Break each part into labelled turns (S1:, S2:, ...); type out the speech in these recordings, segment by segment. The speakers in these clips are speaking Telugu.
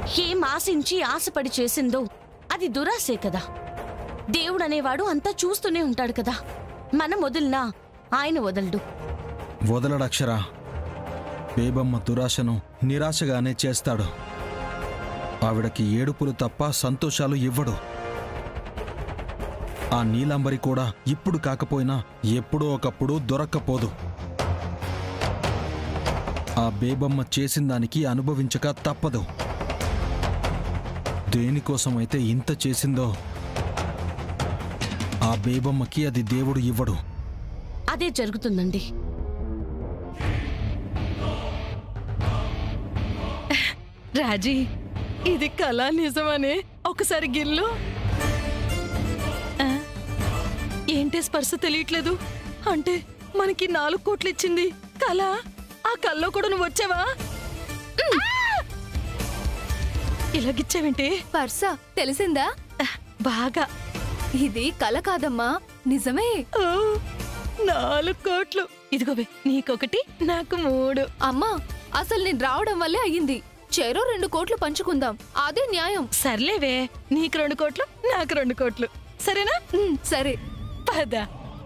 S1: ఏం ఆశించి ఆశపడి చేసిందో అది దురాశే కదా దేవుడనేవాడు అంతా చూస్తూనే ఉంటాడు కదా మనం వదిలినా ఆయన వదలడు
S2: వదలడక్షరా బేబమ్మ దురాశను నిరాశగానే చేస్తాడు ఆవిడకి ఏడుపులు తప్ప సంతోషాలు ఇవ్వడు ఆ నీలంబరి కూడా ఇప్పుడు కాకపోయినా ఎప్పుడో ఒకప్పుడు దొరక్కపోదు ఆ బేబమ్మ చేసిన దానికి అనుభవించక తప్పదు దేనికోసమైతే ఇంత చేసిందో ఆ బేబమ్మకి అది దేవుడు ఇవ్వడు
S1: అదే జరుగుతుందండి
S3: రాజీ ఇది కళ నిజమనే ఒకసారి గిల్లు ఆ, ఏంటి స్పర్శ తెలియట్లేదు అంటే మనకి నాలుగు కోట్లు ఇచ్చింది కళ ఆ కల్లో కూడా నువ్వు వచ్చావా ఉమ్. ఇలాగిచ్చావేంటి
S4: పర్సా తెలిసిందా
S3: ఆ, బాగా
S4: ఇది కల కాదమ్మా నిజమే
S3: ఓ, నాలుగు కోట్లు ఇదిగోవే నీకొకటి నాకు మూడు
S4: అమ్మా అసలు నేను రావడం వల్లే అయ్యింది చెరో రెండు కోట్లు పంచుకుందాం అదే న్యాయం
S3: సర్లేవే నీకు రెండు కోట్లు నాకు రెండు కోట్లు సరేనా
S4: ఉమ్, సరే
S3: పద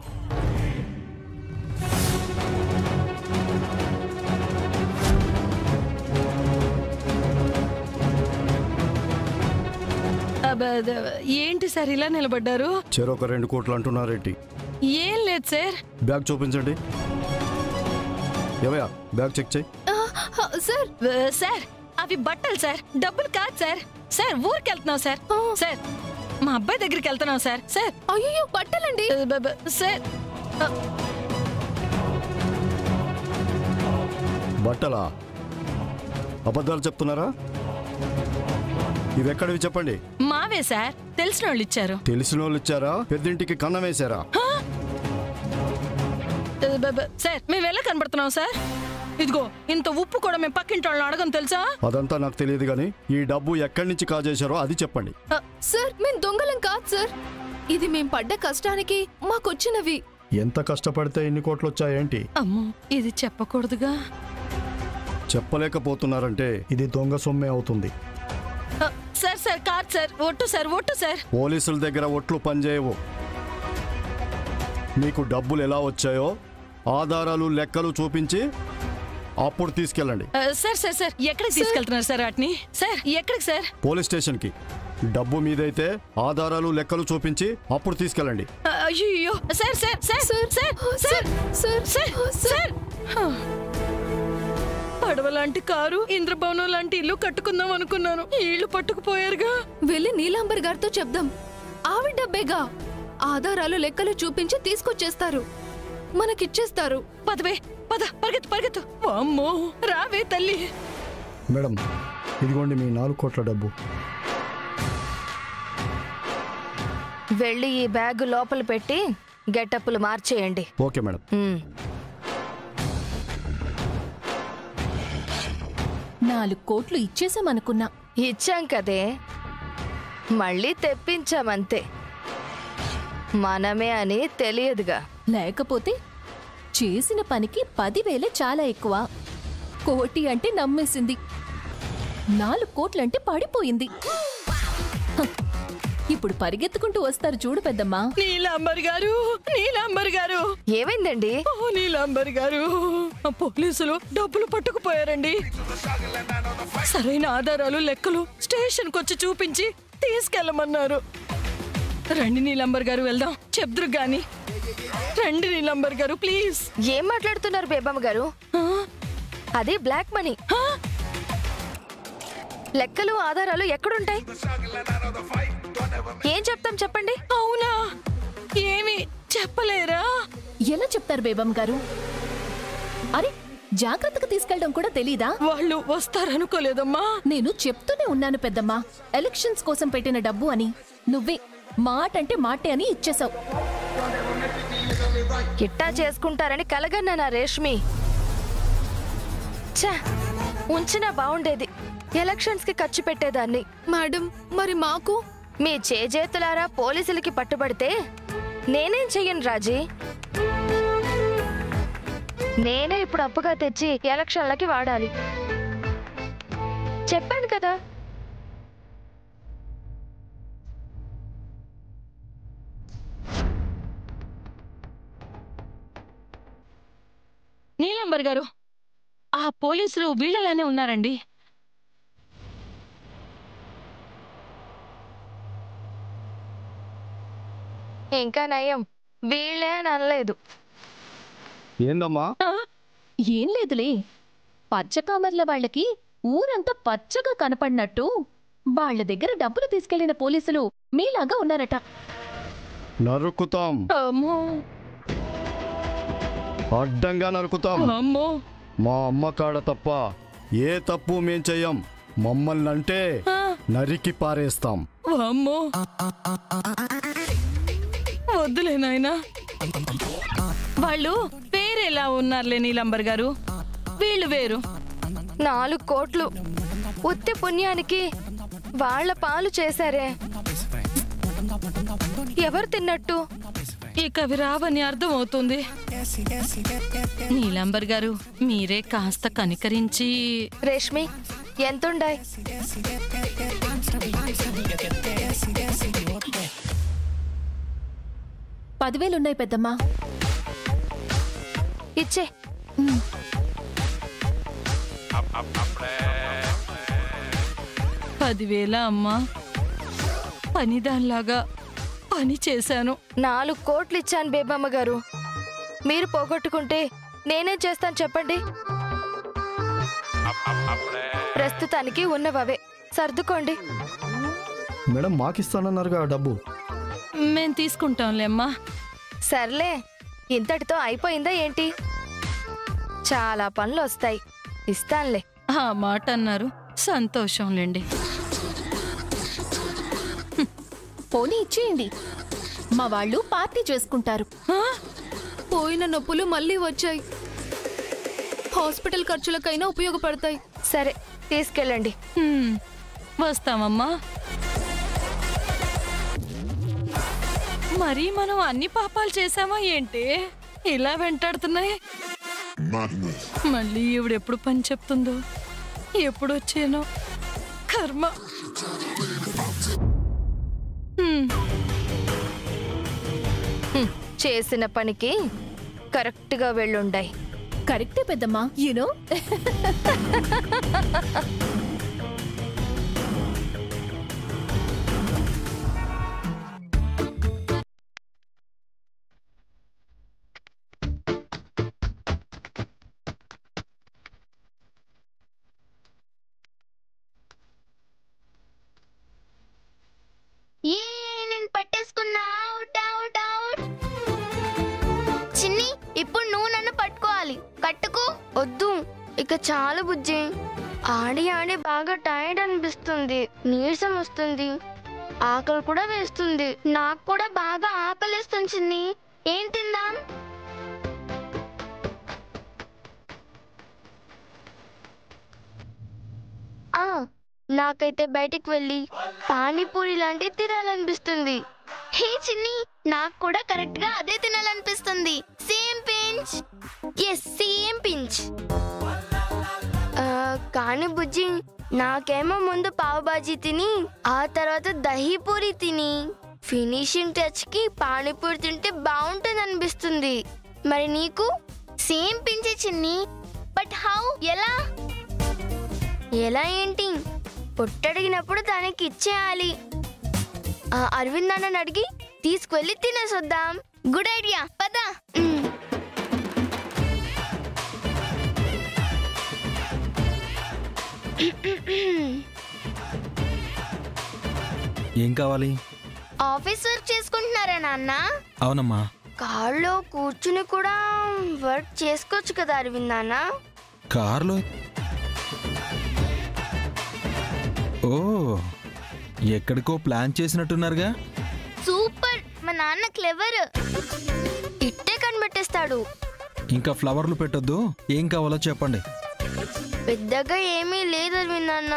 S3: అబ్బ, అద, ఏంటి సార్ ఇలా నిలబడ్డారు
S5: చెరొక రెండు కోట్లు అంటున్నారేంటి
S3: ఏం లేదు సార్
S5: బ్యాగ్ చూపించండి ఏమయ్యా బ్యాగ్ చెక్ చేయి
S4: ఆ, ఆ, సార్
S3: ఆ, సార్ అవి బట్టలు సార్ డబ్బులు కాదు సార్ సార్ ఊరికి వెళ్తున్నాం సార్ సార్ మా అబ్బాయి దగ్గరికి వెళ్తున్నాం సార్ సార్
S4: అయ్యో బట్టలండి
S3: ఆ, బ- బ- సార్ ఆ,
S5: బట్టలా అబద్ధాలు చెప్తున్నారా ఇవి ఎక్కడివి చెప్పండి
S3: మావే సార్ తెలిసిన వాళ్ళు ఇచ్చారు
S5: తెలిసిన వాళ్ళు ఇచ్చారా పెద్దింటికి కన్నం వేశారా
S3: ఆ, బ- బ- సార్ మేము ఎలా కనబడుతున్నాం సార్ ఇదిగో ఇంత ఉప్పు కూడా మేము పక్కింటి వాళ్ళని అడగం తెలుసా
S5: అదంతా నాకు తెలియదు కానీ ఈ డబ్బు ఎక్కడి నుంచి కాజేశారో అది చెప్పండి
S3: ఆ,
S4: సార్ మేము దొంగలం కాదు సార్ ఇది మేం పడ్డ కష్టానికి మాకొచ్చినవి
S5: ఎంత కష్టపడితే ఇన్ని కోట్లు వచ్చాయేంటి
S3: అమ్మో ఇది చెప్పకూడదుగా
S5: చెప్పలేకపోతున్నారంటే ఇది దొంగ సొమ్మే అవుతుంది
S3: ఆ, సార్ సార్ కాదు సార్ ఒట్టు సార్ ఒట్టు సార్
S5: పోలీసుల దగ్గర ఒట్లు పనిచేయవు మీకు డబ్బులు ఎలా వచ్చాయో ఆధారాలు లెక్కలు చూపించి అప్పుడు తీసుకెళ్ళండి
S3: ఆ, సార్ సార్ సార్ ఎక్కడికి తీసుకెళ్తున్నారు సార్ వాటిని సార్ ఎక్కడికి సార్
S5: పోలీస్ స్టేషన్కి డబ్బు మీదైతే ఆధారాలు లెక్కలు చూపించి అప్పుడు తీసుకెళ్ళండి
S3: ఆ, అయ్యో sir sir sir sir sir sir
S4: sir
S3: sir sir హ. పడవ లాంటి కారు ఇంద్రభవనం లాంటి ఇల్లు కట్టుకుందాం అనుకున్నాను ఈ ఇల్లు పట్టుకుపోయారుగా
S4: వెళ్ళి నీలాంబర్ గారితో చెప్దాం ఆవిడ డబ్బేగా ఆధారాలు లెక్కలు చూపించి తీసుకొచ్చేస్తారు మనకిచ్చేస్తారు
S3: పదవే పద పరిగెత్తు పరిగెత్తు అమ్మో రావే తల్లి
S5: మేడం ఇదిగోండి మీ నాలుగు కోట్ల డబ్బు
S6: వెళ్ళి ఈ బ్యాగ్ లోపల పెట్టి గెటప్పులు మార్చేయండి
S5: ఓకే మేడం
S6: ఉమ్.
S7: నాలుగు కోట్లు ఇచ్చేసామనుకున్నా
S6: ఇచ్చాం కదే మళ్ళీ తెప్పించామంతే మనమే అని తెలియదుగా
S7: లేకపోతే చేసిన పనికి పదివేలే చాలా ఎక్కువ కోటి అంటే నమ్మేసింది నాలుగు కోట్లంటే పడిపోయింది హ, ఇప్పుడు పరిగెత్తుకుంటూ వస్తారు చూడు పెద్దమ్మా
S3: నీలాంబర్ గారు నీలాంబర్ గారు
S6: ఏమైందండి
S3: ఓ నీలాంబర్ గారు ఆ పోలీసులు డబ్బులు పట్టుకుపోయారండి సరైన ఆధారాలు లెక్కలు స్టేషన్ వచ్చి చూపించి తీసుకెళ్ళమన్నారు రండి నీలాంబర్ గారు వెళ్దాం చెప్దురు గాని రండి నీలాంబర్ గారు ప్లీజ్
S6: ఏం మాట్లాడుతున్నారు బేబమ్మ గారు
S3: ఆ,
S6: అది బ్లాక్ మనీ
S3: ఆ,
S6: లెక్కలు ఆధారాలు ఎక్కడుంటాయి ఏం చెప్తాం చెప్పండి
S3: అవునా ఏమి చెప్పలేరా
S7: ఎలా చెప్తారు బేబమ్ గారు అరే జాగ్రత్తగా తీసుకెళ్ళడం కూడా తెలీదా
S3: వాళ్ళు వస్తారనుకోలేదమ్మా
S7: నేను చెప్తూనే ఉన్నాను పెద్దమ్మా ఎలక్షన్స్ కోసం పెట్టిన డబ్బు అని నువ్వే మాట అంటే మాటే అని ఇచ్చేశావు
S6: ఇట్టా చేసుకుంటారని కలగన్నానా రేష్మి ఛ, ఉంచినా బాగుండేది ఎలక్షన్స్ కి ఖర్చు పెట్టేదాన్ని
S4: మేడం మరి మాకు
S6: మీ చేజేతులారా పోలీసులకి పట్టుబడితే నేనేం చెయ్యను రాజీ నేనే ఇప్పుడు అప్పుగా తెచ్చి ఎలక్షన్లకి వాడాలి చెప్పాను కదా
S3: నీలంబర్ గారు ఆ పోలీసులు వీళ్ళలానే ఉన్నారండి
S6: ఇంకా నయం వీళ్ళే అని అనలేదు
S5: ఏందమ్మా
S7: ఏం లేదులే పచ్చకామర్ల వాళ్ళకి ఊరంతా పచ్చగా కనపడినట్టు వాళ్ళ దగ్గర డబ్బులు తీసుకెళ్లిన పోలీసులు మీలాగా ఉన్నారట
S5: నరుకుతాం
S3: అమ్మో
S5: అడ్డంగా నరుకుతాం
S3: అమ్మో
S5: మా అమ్మ కాడ తప్ప ఏ తప్పు మేం చెయ్యం మమ్మల్ని అంటే
S3: ఆ,
S5: నరికి పారేస్తాం
S3: అమ్మో వద్దులే నాయనా వాళ్ళు వేరేలా ఉన్నారులే నీలంబర్ గారు వీళ్ళు వేరు
S6: నాలుగు కోట్లు ఉత్తి పుణ్యానికి వాళ్ళ పాలు చేశారే ఎవరు తిన్నట్టు
S3: ఇక అవి రావని అర్థం అవుతుంది నీలంబర్ గారు మీరే కాస్త కనికరించి
S6: రేష్మి ఎంతుండాయి
S7: పదివేలున్నాయి పెద్దమ్మా
S6: ఇచ్చే
S3: పదివేల అమ్మా పనిదానిలాగా పని చేశాను
S6: నాలుగు కోట్లు ఇచ్చాను బేబమ్మ గారు మీరు పోగొట్టుకుంటే నేనేం చేస్తాను చెప్పండి ప్రస్తుతానికి ఉన్నవే సర్దుకోండి
S5: మేడం మాకిస్తానన్నారుగా ఆ డబ్బు
S3: మేం తీసుకుంటాంలే అమ్మా
S6: సర్లే ఇంతటితో అయిపోయిందా ఏంటి చాలా పనులు వస్తాయి ఇస్తానులే
S3: ఆ మాట అన్నారు సంతోషంలేండి
S7: పోనీ ఇచ్చేయండి మా వాళ్ళు పార్టీ చేసుకుంటారు
S3: ఆ?
S4: పోయిన నొప్పులు మళ్ళీ వచ్చాయి హాస్పిటల్ ఖర్చులకైనా ఉపయోగపడతాయి
S6: సరే తీసుకెళ్ళండి
S3: హ్మ్. వస్తామమ్మా మరి మనం అన్ని పాపాలు చేసామా ఏంటి ఇలా వెంటాడుతున్నాయి మళ్ళీ ఈవిడెప్పుడు పని చెప్తుందో ఎప్పుడు వచ్చేనో కర్మ హ్మ్.
S6: హ్మ్, చేసిన పనికి కరెక్ట్గా వెళ్ళుండాయి
S7: కరెక్టే పెద్దమ్మా యూనో
S8: ఏ నేను పట్టేసుకున్నా అవుట్ అవుట్ అవుట్ చిన్ని ఇప్పుడు నువ్వు నన్ను పట్టుకోవాలి కట్టుకో వద్దు ఇక చాలు బుజ్జి ఆడి ఆడి బాగా టైర్డ్ అనిపిస్తుంది నీరసం వస్తుంది ఆకలి కూడా వేస్తుంది నాకు కూడా బాగా ఆకలిస్తుంది చిన్ని ఏం తిందాం ఆ నాకైతే బయటికి వెళ్ళి పానీపూరి లాంటివి తినాలనిపిస్తుంది హే చిన్ని నాకు కూడా కరెక్ట్ గా అదే తినాలనిపిస్తుంది same pinch yes same pinch కానీ బుజ్జి నాకేమో ముందు పావు బాజీ తిని ఆ తర్వాత దహీ పూరి తిని ఫినిషింగ్ టచ్ కి పానీపూరి తింటే బాగుంటుంది అనిపిస్తుంది మరి నీకు సేమ్ పించే చిన్ని బట్ హౌ ఎలా ఎలా ఏంటి పొట్టడిగినప్పుడు దానికి ఇచ్చేయాలి ఆ, అరవింద్ అన్నని అడిగి తీసుకువెళ్ళి తినేసొద్దాం గుడ్ ఐడియా పదా
S2: ఏం కావాలి
S8: ఆఫీస్ వర్క్ చేసుకుంటున్నారా నాన్న
S2: అవునమ్మా
S8: కార్లో కూర్చుని కూడా వర్క్ చేసుకోవచ్చు కదా అరవింద్ నాన్న
S2: కార్లో ఓ ఎక్కడికో ప్లాన్ చేసినట్టున్నారుగా
S8: సూపర్ మా నాన్న క్లెవర్ ఇట్టే కనిపెట్టేస్తాడు
S2: ఇంకా ఫ్లవర్లు పెట్టొద్దు ఏం కావాలో చెప్పండి
S8: పెద్దగా ఏమీ లేదు అరవింద్ నాన్న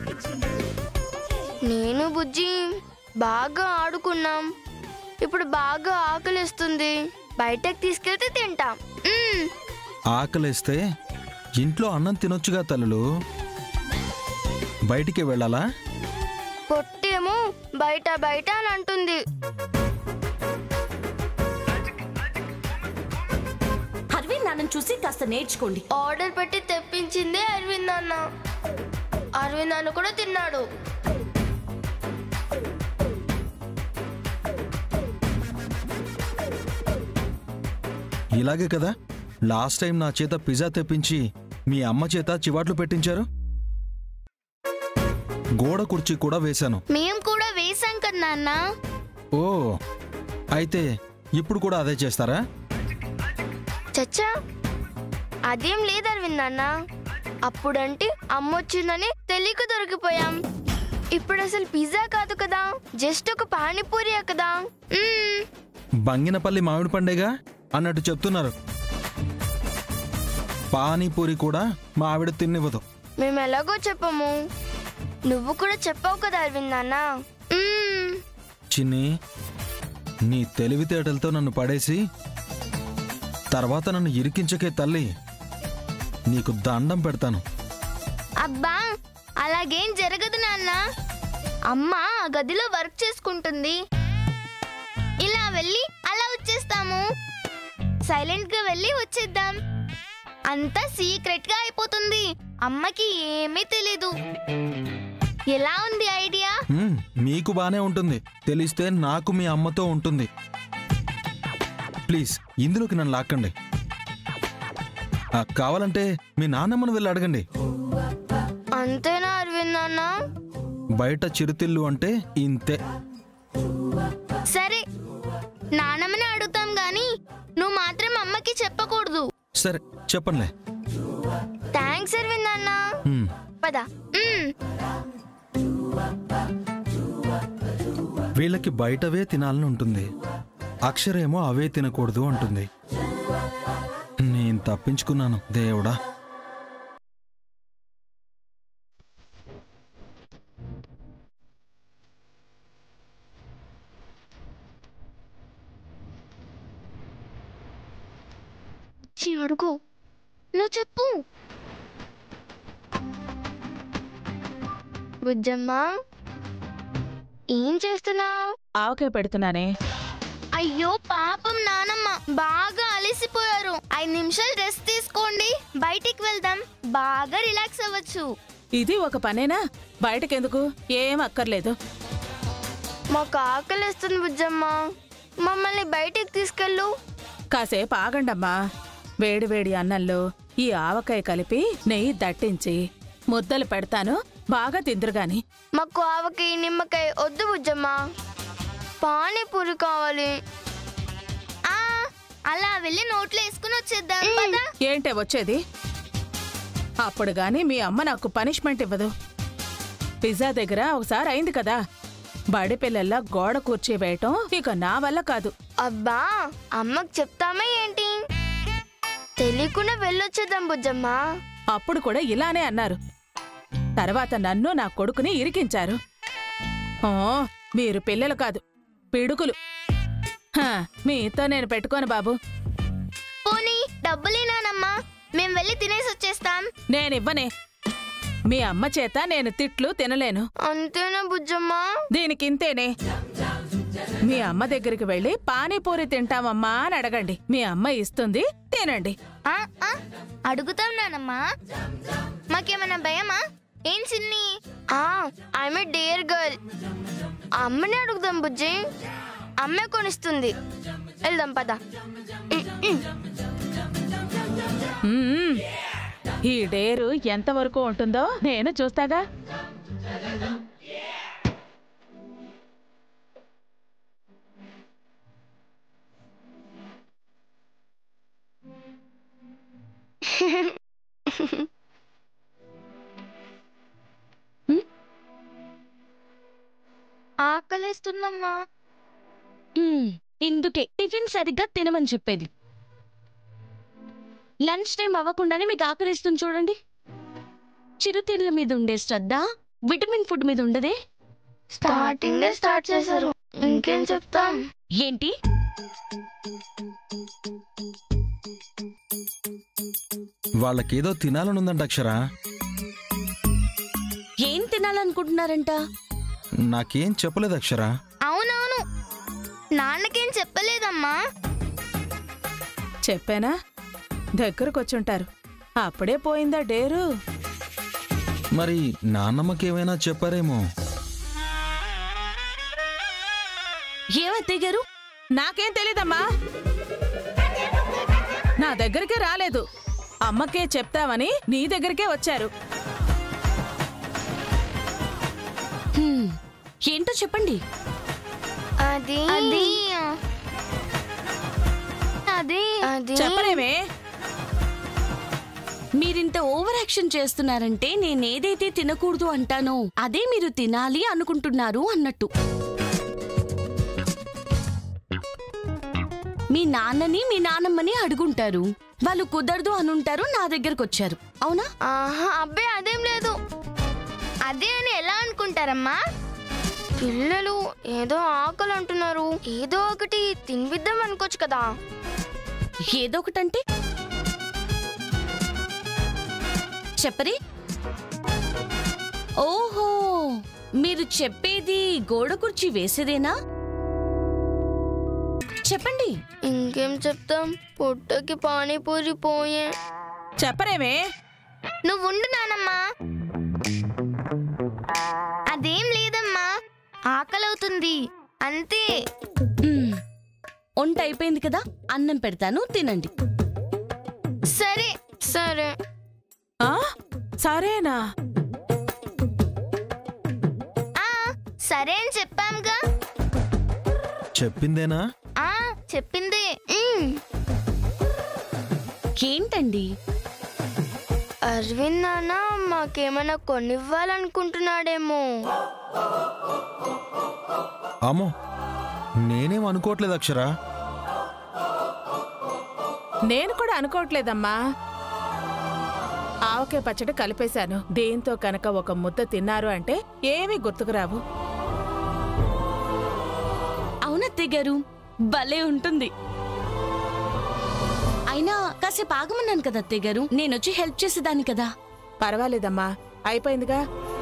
S8: నేను బుజ్జి బాగా ఆడుకున్నాం ఇప్పుడు బాగా ఆకలిస్తుంది బయటకు తీసుకెళ్తే తింటాం మ్మ్.
S2: ఆకలేస్తే ఇంట్లో అన్నం తినొచ్చుగా తల్లులు బయటికి వెళ్ళాలా
S8: పొట్టేమో బయట బయట అని అంటుంది
S1: అరవింద్ నాన్నని చూసి కాస్త నేర్చుకోండి
S8: ఆర్డర్ పెట్టి తెప్పించిందే అరవింద్ అన్న అరవింద్ అన్న కూడా తిన్నాడు
S2: ఇలాగే కదా లాస్ట్ టైం నా చేత పిజ్జా తెప్పించి మీ అమ్మ చేత చివాట్లు పెట్టించారు గోడ కుర్చీ కూడా వేశాను
S8: మేము కూడా వేసాం కదా నాన్న
S2: ఓ అయితే ఇప్పుడు కూడా అదే చేస్తారా
S8: చచ్చా అదేం లేదు అరవింద్ అన్న అప్పుడంటే అమ్మ వచ్చిందని తెలియక దొరికిపోయాం ఇప్పుడు అసలు పిజ్జా కాదు కదా జస్ట్ ఒక పానీపూరియా కదా మ్మ్.
S2: బంగినపల్లి మామిడి పండేగా అన్నట్టు చెప్తున్నారు పానీపూరి కూడా మా ఆవిడ తిన్నివ్వదు
S8: మేము ఎలాగో చెప్పము నువ్వు కూడా చెప్పావు కదా అరవింద్ నాన్న మ్మ్.
S2: చిన్ని నీ తెలివితేటలతో నన్ను పడేసి తర్వాత నన్ను ఇరికించకే తల్లి నీకు దండం పెడతాను
S8: అబ్బా అలాగేం జరగదు నాన్న అమ్మ ఆ గదిలో వర్క్ చేసుకుంటుంది ఇలా వెళ్ళి అలా వచ్చేస్తాము సైలెంట్ గా వెళ్ళి వచ్చేద్దాం అంతా సీక్రెట్ గా అయిపోతుంది అమ్మకి ఏమీ తెలీదు ఎలా ఉంది ఐడియా
S2: మ్మ్, మీకు బానే ఉంటుంది తెలిస్తే నాకు మీ అమ్మతో ఉంటుంది ప్లీజ్ ఇందులోకి నన్ను లాక్కండి ఆ, కావాలంటే మీ నాన్నమ్మను వెళ్ళి అడగండి
S8: అంతేనా అరవింద్ నాన్న
S2: బయట చిరుతిల్లు అంటే ఇంతే
S8: సరే నానమ్మని అడుగుతాం గాని నువ్వు మాత్రం అమ్మకి చెప్పకూడదు
S2: సరే చెప్పండిలే
S8: థ్యాంక్స్ అరవింద్ నాన్న
S2: మ్మ్,
S8: పద మ్మ్.
S2: వీళ్ళకి బయటవే తినాలని ఉంటుంది అక్షరేమో అవే తినకూడదు అంటుంది నేను తప్పించుకున్నాను దేవుడా
S8: చి అడుగు నువ్వు చెప్పు బుజ్జమ్మ ఏం చేస్తున్నావు
S3: ఆవకాయ పెడుతున్నానే
S8: అయ్యో పాపం నానమ్మ బాగా అలసిపోయారు ఐదు నిమిషాలు రెస్ట్ తీసుకోండి బయటికి వెళ్దాం బాగా రిలాక్స్ అవ్వచ్చు
S3: ఇది ఒక పనేనా బయటకెందుకు ఏం అక్కర్లేదు
S8: మాకు ఆకలిస్తుంది బుజ్జమ్మ మమ్మల్ని బయటికి తీసుకెళ్ళు
S3: కాసేపు ఆగండమ్మా వేడి వేడి అన్నంలో ఈ ఆవకాయ కలిపి నెయ్యి దట్టించి ముద్దలు పెడతాను బాగా తిందురుగాని
S8: మాకు ఆవకాయ నిమ్మకాయ వద్దు బుజ్జమ్మ పానీపూరి కావాలి ఆ అలా వెళ్ళి నోట్లో వేసుకుని వచ్చేద్దాం పద
S3: ఏంటే వచ్చేది అప్పుడు గాని మీ అమ్మ నాకు పనిష్మెంట్ ఇవ్వదు పిజ్జా దగ్గర ఒకసారి అయింది కదా బడి పిల్లల్లా గోడ కూర్చి వేయటం ఇక నా వల్ల కాదు
S8: అబ్బా అమ్మకి చెప్తామా ఏంటి తెలియకుండా వెళ్ళొచ్చేద్దాం బుజ్జమ్మ
S3: అప్పుడు కూడా ఇలానే అన్నారు తర్వాత నన్ను నా కొడుకుని ఇరికించారు ఓ మీరు పిల్లలు కాదు పిడుకులు హా, మీతో నేను పెట్టుకోను బాబు
S8: పోనీ డబ్బులేనానమ్మా మేం వెళ్ళి తినేసి వచ్చేస్తాం
S3: నేనివ్వనే మీ అమ్మ చేత నేను తిట్లు తినలేను
S8: అంతేనా బుజ్జమ్మ
S3: దీనికింతేనే మీ అమ్మ దగ్గరికి వెళ్ళి పానీపూరి తింటామమ్మా అని అడగండి మీ అమ్మ ఇస్తుంది తినండి
S8: ఆ, ఆ, అడుగుతాం నానమ్మా మాకేమైనా భయమా ఏం చిన్ని ఐఎమ్ ఏ డేర్ గర్ల్ అమ్మని అడుగుదాం బుజ్జి అమ్మే కొనిస్తుంది వెళ్దాం పద ఉమ్, ఉమ్.
S3: మ్మ్. ఈ డేరు ఎంతవరకు ఉంటుందో నేను చూస్తాగా
S8: ఆకలిస్తుందమ్మా
S1: మ్మ్. ఇందుకే టిఫిన్ సరిగ్గా తినమని చెప్పేది లంచ్ టైం అవ్వకుండానే మీకు ఆకలిస్తుంది చూడండి చిరుతిళ్ళ మీద ఉండే శ్రద్ధ విటమిన్ ఫుడ్ మీద ఉండదే
S8: స్టార్టింగ్ స్టార్ట్ చేశారు ఇంకేం చెప్తాం
S1: ఏంటి
S2: వాళ్ళకేదో తినాలనుందంట అక్షరా
S1: ఏం తినాలనుకుంటున్నారంట
S2: నాకేం చెప్పలేదు అక్షరా
S8: అవునవును నాన్నకేం చెప్పలేదమ్మా
S3: చెప్పానా
S9: దగ్గరకు వచ్చుంటారు అప్పుడే పోయిందా డేరు
S2: మరి నాన్నమ్మకి ఏమైనా చెప్పారేమో
S1: ఏమత్తయ్య గారు
S9: నాకేం తెలీదమ్మా నా దగ్గరికే రాలేదు అమ్మకే చెప్తావని నీ దగ్గరికే వచ్చారు
S1: హ్మ్, ఏంటో చెప్పండి
S8: అది అది అది అది
S9: చెప్పరేమే
S1: మీరింత ఓవర్ యాక్షన్ చేస్తున్నారంటే నేనేదైతే తినకూడదు అంటానో అదే మీరు తినాలి అనుకుంటున్నారు అన్నట్టు మీ నాన్నని మీ నాన్నమ్మని అడుగుంటారు వాళ్ళు కుదరదు అనుంటారు నా దగ్గరకు వచ్చారు అవునా
S8: ఆహా అబ్బే అదేం లేదు అదే అని ఎలా అనుకుంటారమ్మా పిల్లలు ఏదో ఆకలి అంటున్నారు ఏదో ఒకటి తినిపిద్దాం అనుకోవచ్చు కదా
S1: ఏదో ఒకటంటే చెప్పరి ఓహో మీరు చెప్పేది గోడ కుర్చీ వేసేదేనా చెప్పండి
S8: ఇంకేం చెప్తాం పుట్టకి పానీపూరి పోయే
S9: చెప్పరేమే
S8: నువ్వు ఉండు నానమ్మా అదేం లేదమ్మా ఆకలవుతుంది అంతే
S1: మ్మ్. వంట అయిపోయింది కదా అన్నం పెడతాను తినండి
S8: సరే సరే
S9: ఆ సరేనా
S8: ఆ సరే అని చెప్పాంగా
S2: చెప్పిందేనా
S8: ఆ చెప్పింది ఉమ్.
S1: ఏంటండి
S8: అరవింద్ నాన్న మాకేమైనా కొనివ్వాలనుకుంటున్నాడేమో
S2: అమ్మో నేనేం అనుకోవట్లేదు అక్షరా
S9: నేను కూడా అనుకోవట్లేదమ్మా ఆవకాయ పచ్చడి కలిపేశాను దేంతో కనుక ఒక ముద్ద తిన్నారు అంటే ఏమీ గుర్తుకురావు
S1: అవునత్తయ్య గారు భలే ఉంటుంది అయినా కాసేపు ఆగమన్నాను కదా అత్తయ్య గారు నేనొచ్చి హెల్ప్ చేసేదాన్ని కదా
S9: పర్వాలేదమ్మా అయిపోయిందిగా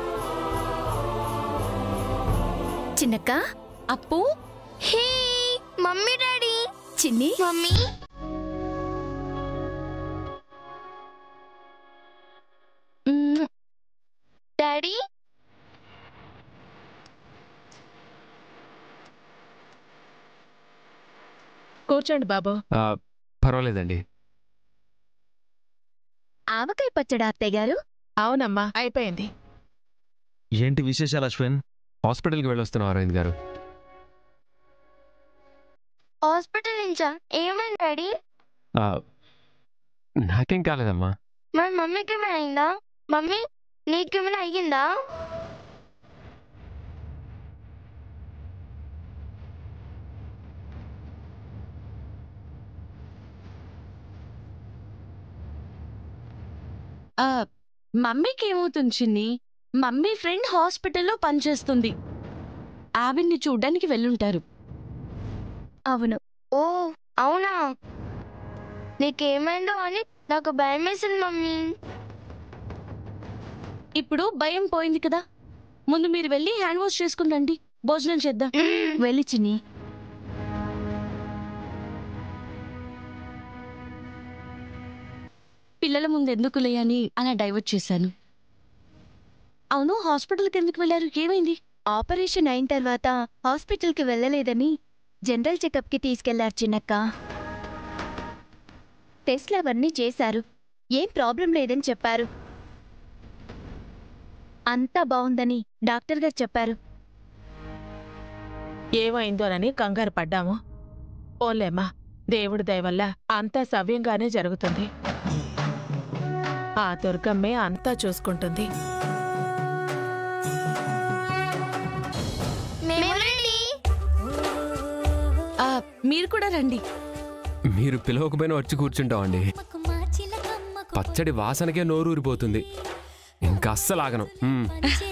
S7: చిన్నక్క
S1: అప్పు
S8: హే మమ్మీ డాడీ
S7: చిన్ని
S8: మమ్మీ మ్మ్. డాడీ
S9: కూర్చోండి బాబు
S10: ఆ, పర్వాలేదండి
S7: ఆవకాయ పచ్చడా అత్తయ్య గారు
S9: అవునమ్మా అయిపోయింది
S2: ఏంటి విశేషాలు అశ్విన్
S10: హాస్పిటల్కి వెళ్ళొస్తున్నాం అరవింద్ గారు
S8: హాస్పిటల్ నుంచా ఏమైంది డాడీ
S10: ఆ, నాకేం కాలేదమ్మా
S8: మరి మమ్మీకి ఏమైనా అయిందా మమ్మీ నీకేమైనా అయ్యిందా
S1: ఆ, మమ్మీకి ఏమవుతుంది చిన్ని మమ్మీ ఫ్రెండ్ హాస్పిటల్లో పనిచేస్తుంది ఆవిడ్ని చూడ్డానికి వెళ్ళుంటారు
S7: అవును
S8: ఓ అవునా నీకేమైందో అని నాకు భయం వేసింది మమ్మీ
S1: ఇప్పుడు భయం పోయింది కదా ముందు మీరు వెళ్ళి హ్యాండ్ వాష్ చేసుకుని రండి భోజనం చేద్దాం
S7: వెళ్ళి చిన్ని
S1: పిల్లల ముందు ఎందుకులే అని అలా డైవర్ట్ చేశాను అవును హాస్పిటల్కి ఎందుకు వెళ్ళారు ఏమైంది
S7: ఆపరేషన్ అయిన తర్వాత హాస్పిటల్కి వెళ్ళలేదని జనరల్ చెకప్కి తీసుకెళ్లారు చిన్నక్క టెస్ట్లు అవన్నీ చేశారు ఏం ప్రాబ్లం లేదని చెప్పారు అంతా బాగుందని డాక్టర్ గారు చెప్పారు
S9: ఏమైందోనని కంగారు పడ్డాము పోలేమ్మా దేవుడి దయ వల్ల అంతా సవ్యంగానే జరుగుతుంది ఆ దుర్గమ్మే అంతా చూసుకుంటుంది
S1: ఆ, మీరు కూడా రండి
S10: మీరు పిలవకపోయినా వచ్చి కూర్చుంటామండి పచ్చడి వాసనకే నోరు ఊరిపోతుంది ఇంకా అస్సలు ఆగను మ్మ్.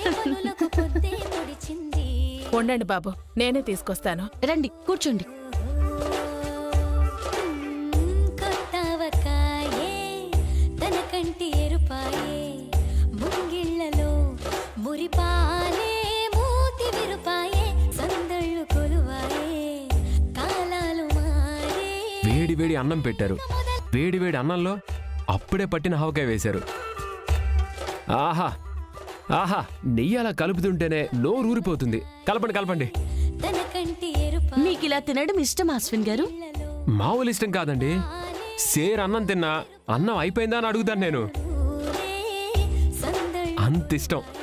S9: ఉండండి బాబు నేనే తీసుకొస్తాను
S1: రండి కూర్చోండి
S11: కొత్తవకాయే తన కంటి ఎరుపాయే ముంగిళ్ళలో మురిపాలే మూతి విరుపాయే సందళ్ళు కొలువాయే కాలాలు మారే
S10: వేడి వేడి అన్నం పెట్టారు వేడి వేడి అన్నంలో అప్పుడే పట్టిన ఆవకాయ వేశారు ఆహా ఆహా నెయ్యి అలా కలుపుతుంటేనే నోరు ఊరిపోతుంది కలపండి కలపండి
S11: తన కంటి ఎరుప
S1: మీకు ఇలా తినడం ఇష్టం అశ్విన్ గారు
S10: మామూలు ఇష్టం కాదండి సేర్ అన్నం తిన్నా అన్నం అయిపోయిందా అని అడుగుతాను నేను
S11: సందడి
S10: అంత ఇష్టం